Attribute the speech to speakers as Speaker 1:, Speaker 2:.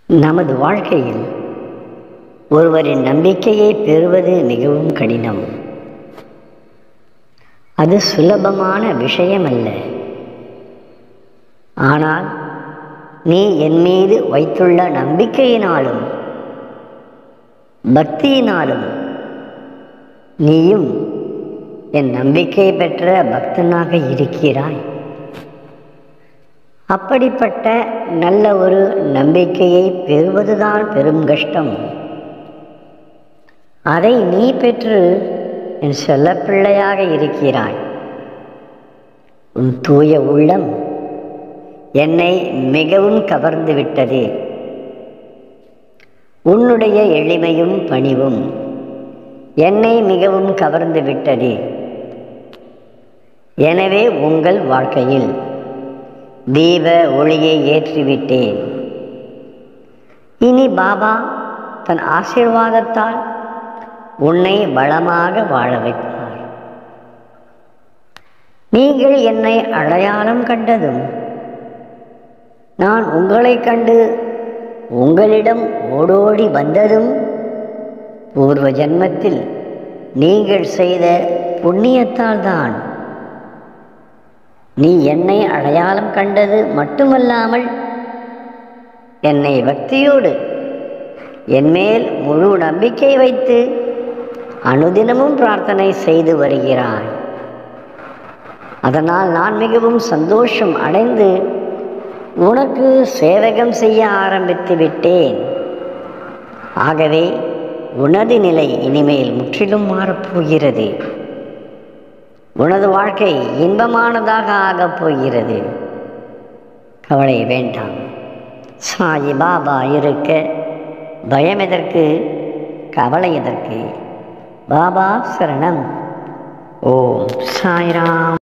Speaker 1: நமது வாழ்க்கையில் ஒருவரின் நம்பிக்கையை பெறுவது மிகவும் கடினம் அது சுலபமான விஷயமல்ல ஆனால் நீ என் மீது வைத்துள்ள நம்பிக்கையினாலும் பக்தியினாலும் நீயும் என் நம்பிக்கை பெற்ற பக்தனாக இருக்கிறாய் அப்படிப்பட்ட நல்ல ஒரு நம்பிக்கையை பெறுவதுதான் பெரும் கஷ்டம் அதை நீ பெற்று என் செல்லப்பிள்ளையாக இருக்கிறாய் உன் தூய உள்ளம் என்னை மிகவும் கவர்ந்து விட்டது உன்னுடைய எளிமையும் பணிவும் என்னை மிகவும் கவர்ந்து விட்டது எனவே உங்கள் வாழ்க்கையில் தீப ஒளியை ஏற்றிவிட்டேன் இனி பாபா தன் ஆசீர்வாதத்தால் உன்னை வளமாக வாழ வைப்பார் நீங்கள் என்னை அடையாளம் கண்டதும் நான் உங்களை கண்டு உங்களிடம் ஓடோடி வந்ததும் பூர்வ ஜன்மத்தில் நீங்கள் செய்த புண்ணியத்தால் தான் நீ என்னை அடையாளம் கண்டது மட்டுமல்லாமல் என்னை பக்தியோடு என்மேல் முழு நம்பிக்கை வைத்து அனுதினமும் பிரார்த்தனை செய்து வருகிறாய் அதனால் நான் மிகவும் சந்தோஷம் அடைந்து உனக்கு சேவகம் செய்ய ஆரம்பித்து விட்டேன் ஆகவே உனது நிலை இனிமேல் முற்றிலும் மாறப்போகிறது உனது வாழ்க்கை இன்பமானதாக ஆகப் போகிறது கவலை வேண்டாம் சாயி பாபா இருக்க பயம் எதற்கு கவலை எதற்கு பாபா சரணம் ஓம் சாய்ராம்